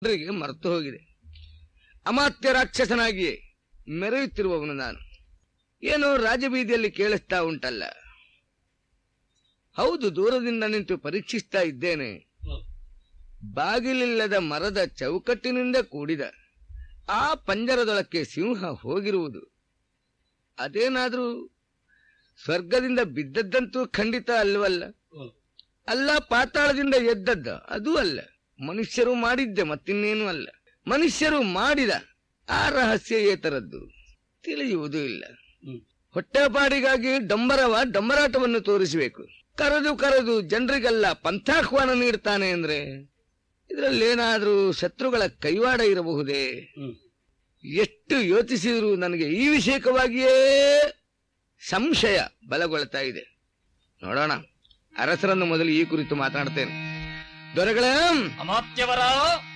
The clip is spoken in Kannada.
ಜನರಿಗೆ ಮರೆತು ಹೋಗಿದೆ ಅಮಾತ್ಯ ರಾಕ್ಷಸನಾಗಿಯೇ ಮೆರೆಯುತ್ತಿರುವವನು ನಾನು ಏನೋ ರಾಜಬೀದಿಯಲ್ಲಿ ಕೇಳಿಸ್ತಾ ಉಂಟಲ್ಲ ಹೌದು ದೂರದಿಂದ ನಿಂತು ಪರೀಕ್ಷಿಸ್ತಾ ಇದ್ದೇನೆ ಬಾಗಿಲಿಲ್ಲದ ಮರದ ಚೌಕಟ್ಟಿನಿಂದ ಕೂಡಿದ ಆ ಪಂಜರದೊಳಕ್ಕೆ ಸಿಂಹ ಹೋಗಿರುವುದು ಅದೇನಾದ್ರೂ ಸ್ವರ್ಗದಿಂದ ಬಿದ್ದದ್ದಂತೂ ಖಂಡಿತ ಅಲ್ವಲ್ಲ ಅಲ್ಲ ಪಾತಾಳದಿಂದ ಎದ್ದದ್ದ ಅದೂ ಅಲ್ಲ ಮನುಷ್ಯರು ಮಾಡಿದ್ದೆ ಮತ್ತಿನ್ನೇನು ಅಲ್ಲ ಮನುಷ್ಯರು ಮಾಡಿದ ಆ ರಹಸ್ಯ ಏತರದ್ದು ತಿಳಿಯುವುದೂ ಇಲ್ಲ ಹೊಟ್ಟೆಪಾಡಿಗಾಗಿ ಡಂಬರವ ಡಂಬರಾಟವನ್ನು ತೋರಿಸಬೇಕು ಕರೆದು ಕರೆದು ಜನರಿಗೆಲ್ಲ ಪಂಥಾಹ್ವಾನ ನೀಡ್ತಾನೆ ಅಂದ್ರೆ ಇದರಲ್ಲೇನಾದ್ರೂ ಶತ್ರುಗಳ ಕೈವಾಡ ಇರಬಹುದೇ ಎಷ್ಟು ಯೋಚಿಸಿದ್ರು ನನಗೆ ಈ ವಿಷಯಕವಾಗಿಯೇ ಸಂಶಯ ಬಲಗೊಳ್ತಾ ಇದೆ ನೋಡೋಣ ಅರಸರನ್ನು ಮೊದಲು ಈ ಕುರಿತು ಮಾತನಾಡ್ತೇನೆ ದೊರೆಗಳೇ ಅಮಾತ್ಯವರ